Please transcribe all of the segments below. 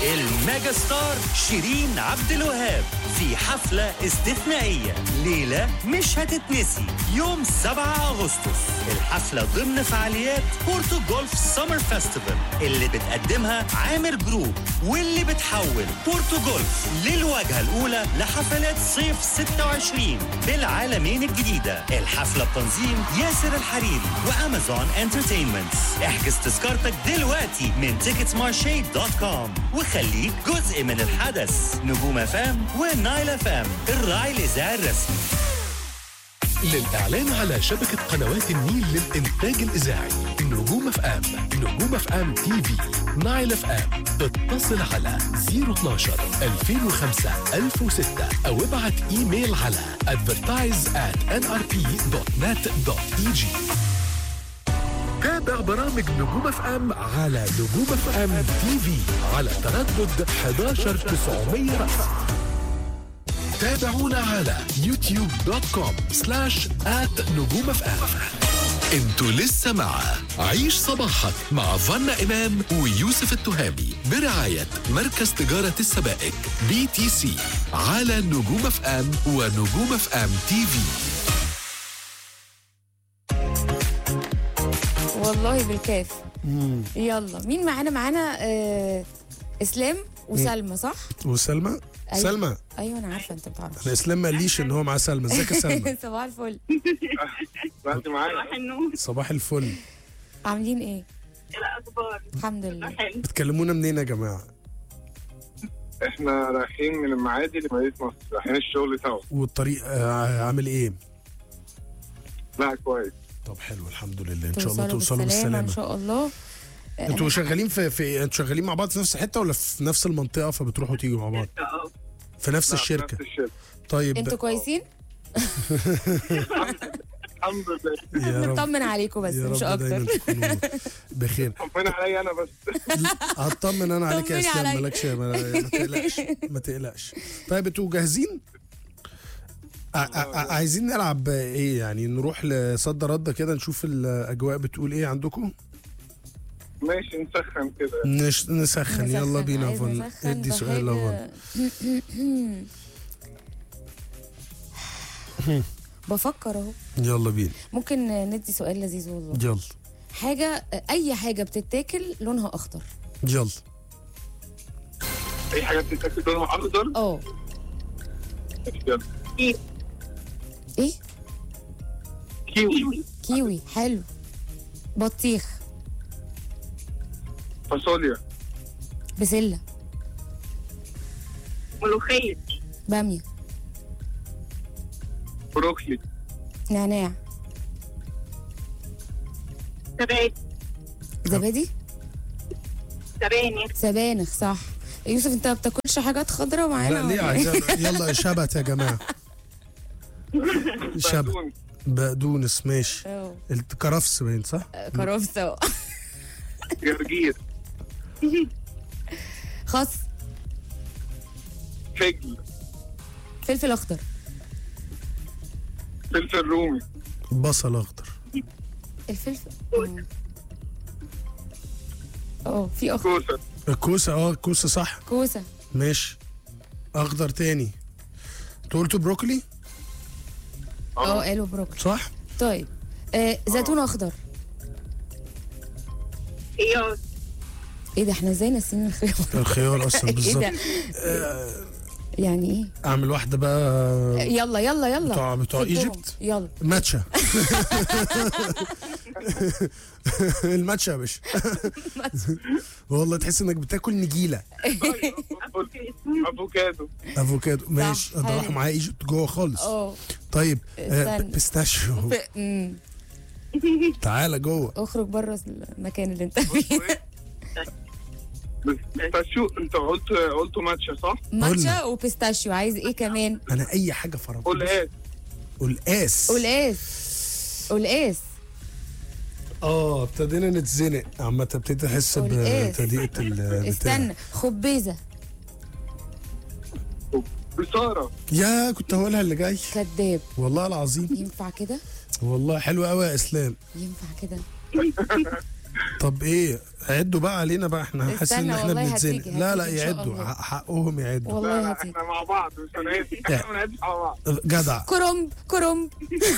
الميجا ستار شيرين عبد الوهاب في حفلة استثنائية ليلة مش هتتنسي يوم 7 أغسطس الحفلة ضمن فعاليات بورتو جولف سمر فيستيفال اللي بتقدمها عامر جروب واللي بتحول بورتو جولف للواجهة الأولى لحفلات صيف 26 بالعالمين الجديدة الحفلة بتنظيم ياسر الحريري وأمازون انترتينمنت احجز تذكرتك دلوقتي من مارشي دوت كوم وخليك جزء من الحدث نجوم فام ونايل فام الراعي الإذاعي الرسمي للإعلان على شبكة قنوات النيل للإنتاج الإذاعي نجوم اف ام نجوم اف ام تي في نايل اف ام اتصل على 012 2005 1006 أو ابعت إيميل على advertise at nrp.net.eg تابع برامج نجوم اف ام على نجوم اف ام تي في على تردد 11900 رأس تابعونا على يوتيوب دوت كوم سلاش آت نجوم اف ام انتوا لسه مع عيش صباحك مع فنا امام ويوسف التهامي برعايه مركز تجاره السبائك بي تي سي على نجوم اف ام ونجوم اف ام تي في والله بالكاف يلا مين معانا معانا آه اسلام وسلمى صح وسلمى أيوة. سلمى ايوه انا عارفه انت بتعرف انا اسلام ما قاليش ان هو معاه سلمى ازيك يا سلمى صباح الفل انت معايا صباح الفل عاملين ايه الأخبار الحمد لله حلو بتكلمونا منين يا جماعه احنا رايحين من المعادي لمدينه نصر رايحين الشغل سوا والطريق آه، عامل ايه لا كويس طب حلو الحمد لله ان شاء الله توصلوا توصلوا بالسلامه ان بالسلامه شاء الله انتوا شغالين في في انتوا شغالين مع بعض في نفس الحته ولا في نفس المنطقه فبتروحوا تيجوا مع بعض اه في نفس لا، في الشركه نفس الشركه طيب انتوا كويسين الحمد لله يا رب نطمن عليكم بس يا مش رب دايما اكتر تكونوا بخير طمنا عليا انا بس هطمن انا عليك يا طمني اسلام عليا. مالكش ما ما تقلقش ما تقلقش طيب انتوا جاهزين؟ ع- ع- عايزين نلعب ايه يعني نروح لصد رده كده نشوف الاجواء بتقول ايه عندكم ماشي نسخن كده نش... نسخن يلا نسخن، بينا عايز فن نسخن ادي سؤال يا بحاجة- بفكر اهو فن يلا بينا ممكن ندي سؤال لذيذ والله يلا حاجه اي حاجه بتتاكل لونها اخضر يلا اي حاجه بتتاكل لونها اخضر اه يلا. ايه كيوي كيوي حلو بطيخ فاصوليا بسله ملوخية باميه بروكلي نعناع زبادي زبادي سبانخ سبانخ صح يوسف انت ما بتاكلش حاجات خضراء معانا لا ليه ولا إيه؟ عايزين يلا شبت يا جماعه شبت بقدونس بقدونس ماشي اه الكرفس باين صح؟ كرفسه جرجير خس فجل فلفل اخضر فلفل رومي بصل اخضر الفلفل اه. اه في اخضر كوسه الكوسه اه الكوسه صح كوسه ماشي اخضر تاني انتوا قلتوا بروكلي اه قالوا بروكلي صح؟ طيب آه زيتون اخضر خيار ايه ده احنا ازاي ناسيين الخيار الخيار اصلا ايه بالظبط ده يعني ايه اعمل واحده بقى يلا يلا يلا بتوع- بتوع خدهم. ايجيبت؟ يلا ماتشا الماتشا يا باشا والله تحس انك بتاكل نجيله افوكادو افوكادو ماشي ده حلو. راح معايا ايجيبت جوه خالص اه طيب آه استنى. بيستاشيو ف- مم. تعالى جوه اخرج بره المكان اللي انت فيه بيستاشيو انت قلت قلت ماتشا صح؟ ماتشا وبيستاشيو عايز ايه كمان انا اي حاجه فرنسا قلقاس قلقاس قلقاس قلقاس اه ابتدينا نتزنق عامة ابتديت احس قلقاس. بتضييق البتاع استنى خبيزه بصاره يا كنت هقولها اللي جاي كذاب والله العظيم ينفع كده والله حلو قوي يا اسلام ينفع كده طب ايه عدوا بقى علينا بقى احنا حاسس ان استنى احنا والله بنتزنق هتيجي- لا لا هتيجي إن شاء يعدوا الله. حق- حقهم يعدوا لا والله لا هتيجي احنا مع بعض مش هنعد احنا ما بنعدش مع بعض جدع كرنب كرنب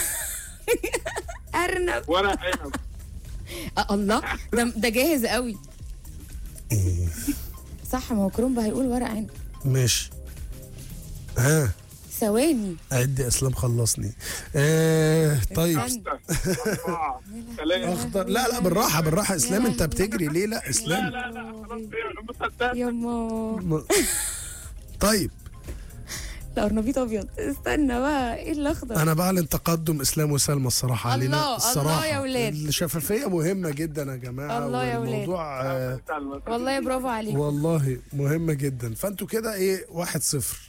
ارنب ورق عنب آه الله ده ده جاهز قوي إيه. صح ما هو كرنب هيقول ورق عنب ماشي ها ثواني عد يا اسلام خلصني آه طيب استنى. أربعة ثلاثة اخضر لا لا بالراحه بالراحه اسلام انت بتجري ليه لا اسلام لا لا خلاص يا مصدق يا ماما م- طيب القرنبيط ابيض استنى بقى ايه الاخضر انا بعلن تقدم اسلام وسلمى الصراحه علينا الله، الله الصراحه يا ولاد. الشفافيه مهمه جدا يا جماعه الله يا ولاد. والموضوع آه والله برافو عليك والله مهمه جدا فانتوا كده ايه واحد صفر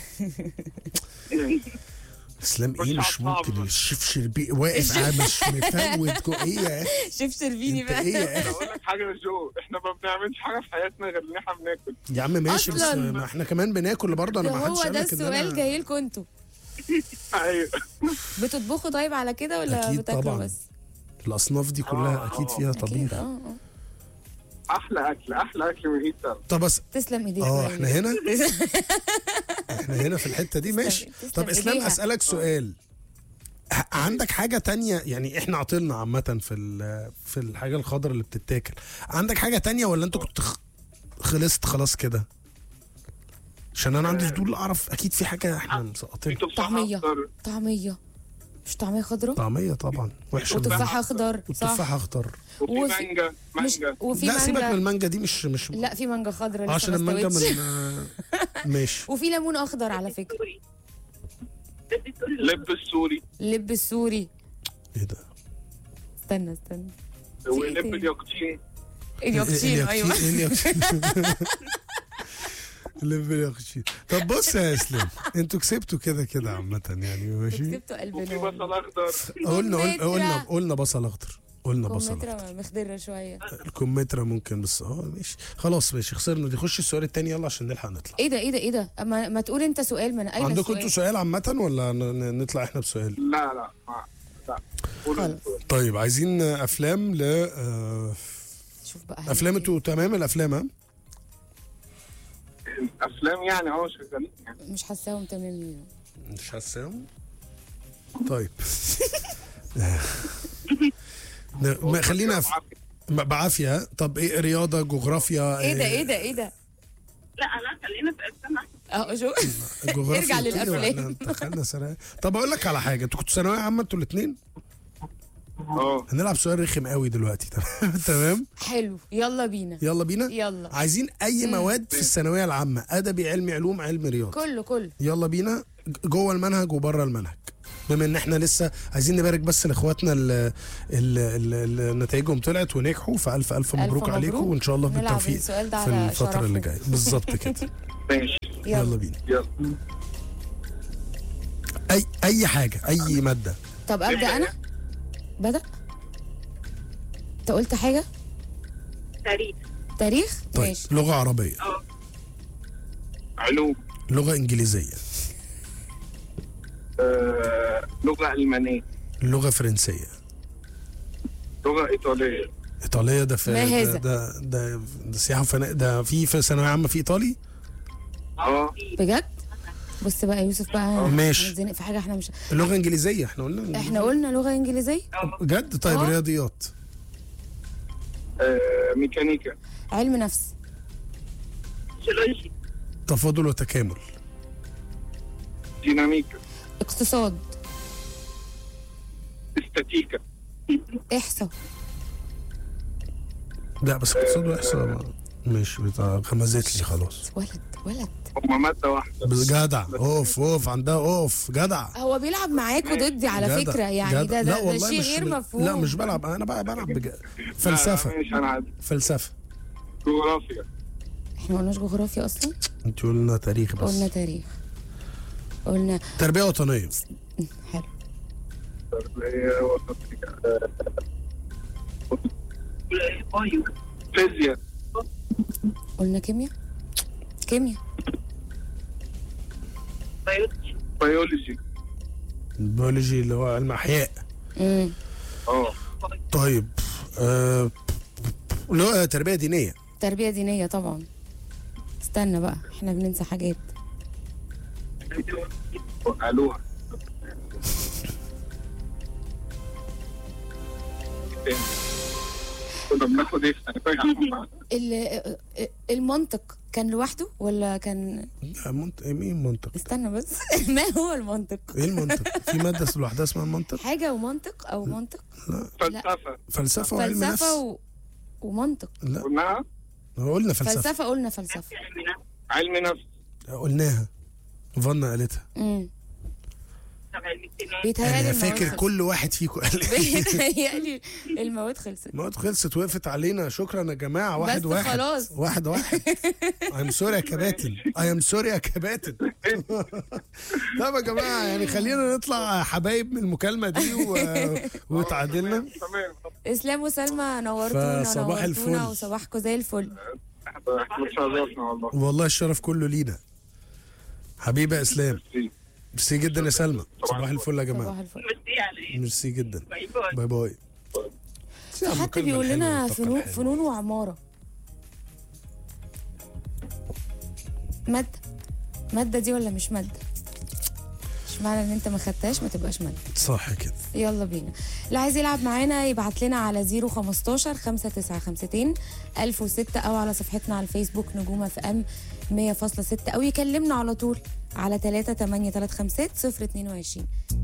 اسلام ايه مش ممكن الشيف شربي واقف مش مفوت جو ايه يا أخي؟ شيف شربيني انت بقى ايه يا اخي اقول لك حاجه يا جو احنا ما بنعملش حاجه في حياتنا غير ان احنا بناكل يا عم ماشي بس أصلاً. ما احنا كمان بناكل برضه انا ده ما حدش هو قال ده لك ان السؤال انا جاي لكم انتوا ايوه بتطبخوا طيب على كده ولا أكيد بتاكلوا طبعاً. بس الاصناف دي كلها آه، اكيد آه. فيها أكيد، طبيخ اه اه احلى اكل احلى اكل من ايد سلمى طب بس تسلم ايديك اه يا احنا ولاد. هنا احنا هنا في الحته دي ماشي تسلم طب اسلام إيديها. اسالك سؤال ه- عندك حاجة تانية يعني احنا عطلنا عامة في ال- في الحاجة الخضراء اللي بتتاكل عندك حاجة تانية ولا انت كنت خ- خلصت خلاص كده عشان انا عندي فضول اعرف اكيد في حاجة احنا في مسقطينها تفاحه طعمية. اخضر طعمية مش طعمية خضراء طعمية طبعا وحشة وتفاح اخضر صح والتفاح اخضر وفي وفي- مانجا مش مانجا وفي لا سيبك من مانجا المانجا دي مش مش لا في مانجا خضراء لسه عشان ما المانجا استوتش. من آه، ماشي وفي ليمون اخضر على فكرة لب السوري لب السوري ايه ده استنى استنى ولب تاني؟ اليقطين اليوكتشين ايوه إيه اليوكتشين؟ لب اليوكتشين طب بص يا اسلام انتوا كسبتوا كده كده عامة يعني ماشي كسبتوا قلب وفي نوم بصل اخضر قلنا قلنا كمثرى. قلنا قلنا بصل اخضر قلنا بصل اخضر كمثرى مخضرة شوية الكمثرى ممكن بس اه ماشي خلاص ماشي خسرنا دي خش السؤال التاني يلا عشان نلحق نطلع ايه ده ايه ده ايه ده اما ما تقول انت سؤال ما انا قايله عندكم انتوا السؤال سؤال عامة ولا ن- ن- نطلع احنا بسؤال لا لا ما- لا قولوا خلاص. السؤال. طيب عايزين افلام ل آه، شوف بقى افلام هنعمل انتوا تمام الافلام ها افلام يعني اهو شغالين يعني إيه. مش حاساهم تمام مش حاساهم طيب ن- ما خلينا أف... ب- بعافيه ها؟ طب ايه رياضه جغرافيا ايه ده ايه ده ايه ده لا لا خلينا في افلام احسن اهو شو جغرافيا ارجع قلت لي للأفلام. وإحنا دخلنا ثانوية. طب اقول لك على حاجه انتوا كنتوا ثانويه عامه انتوا الاثنين اه هنلعب سؤال رخم قوي دلوقتي تمام تمام حلو يلا بينا يلا بينا يلا عايزين اي مواد في الثانويه العامه ادبي علمي علوم علم رياضه كله كله يلا بينا ج- جوه المنهج وبره المنهج بما ان احنا لسه عايزين نبارك بس لاخواتنا اللي اللي نتائجهم طلعت ونجحوا فالف الف مبروك مبروك. عليكم وان شاء الله نلعب بالتوفيق السؤال ده في على الفتره شرفنا. اللي جايه بالظبط كده ماشي يلا يلا بينا يلا اي اي حاجه اي ماده طب ابدا انا بدا انت قلت حاجه تاريخ تاريخ طيب ماشي لغه عربيه علوم لغه انجليزيه آه، لغه المانيه لغه فرنسيه لغه ايطاليه ايطاليه ده في ما ده هذا؟ ده, ده, ده سياحه وفنادق ده في في ثانويه عامه في ايطالي اه بجد بص بقى يا يوسف بقى ماشي. هنتزنق في حاجه احنا مش لغه انجليزيه احنا قلنا احنا قلنا لغه انجليزيه بجد طيب آه. رياضيات آه، ميكانيكا علم نفس جيولوجي تفاضل وتكامل ديناميكا اقتصاد استاتيكا احصاء لا بس اقتصاد واحصاء مش بتاع غمزت لي خلاص ولد ولد هما ماده واحده بس جدع اوف اوف عندها اوف جدع هو بيلعب معاك وضدي على جدع، فكره يعني جدع. ده لا ده, ده والله شيء مش غير مش- مفهوم لا مش بلعب انا بقى بلعب بج... لا، فلسفه لا، مش هنعدي فلسفه جغرافيا احنا ما قلناش جغرافيا اصلا انت قلنا تاريخ بس قلنا تاريخ قلنا تربيه وطنيه حلو تربية وتطبيق. آه، بايو فيزياء قلنا كيمياء كيمياء بيولوجي بيولوجي البيولوجي اللي هو علم احياء امم اه طيب آه لا تربيه دينيه تربيه دينيه طبعا استنى بقى احنا بننسى حاجات الوها تاني. كنا بناخد ايه في ثانوية عامة؟ ال- المنطق كان لوحده ولا كان لا، منط... مين منطق استنى بس ما هو المنطق ايه المنطق في ماده لوحدها اسمها المنطق حاجه ومنطق او منطق فلسفة فلسفه وعلم نفس فلسفه و... ومنطق لا قلناها قلنا فلسفه فلسفه قلنا فلسفه علم نفس قلناها فانا قالتها امم طب علم اجتماعي بيتهيألي انا المواد فاكر خلصت. كل واحد فيكم قال بيتهيألي المواد خلصت المواد خلصت وقفت علينا شكرا يا جماعه واحد بس واحد خلاص. واحد واحد ايم سوري يا كباتن ايم سوري يا كباتن طب يا جماعه يعني خلينا نطلع حبايب من المكالمه دي و... وتعادلنا تمام اسلام وسلمى نورتونا فصباح نورتونا الفل. وصباحكم زي الفل احنا اتشرفنا والله والله الشرف كله لينا حبيبي يا اسلام ميرسي جدا يا سلمى صباح الفل يا صباح جماعه الفل ميرسي على ايه ميرسي جدا باي باي باي باي في حد بيقول لنا فنون فنون وعماره ماده ماده دي ولا مش ماده مش معنى ان انت ما خدتهاش ما تبقاش ماده صح كده يلا بينا اللي عايز يلعب معانا يبعت لنا على 015 5952 1006 او على صفحتنا على الفيسبوك نجوم اف ام 100.6 او يكلمنا على طول على 3 8 3 5 0 22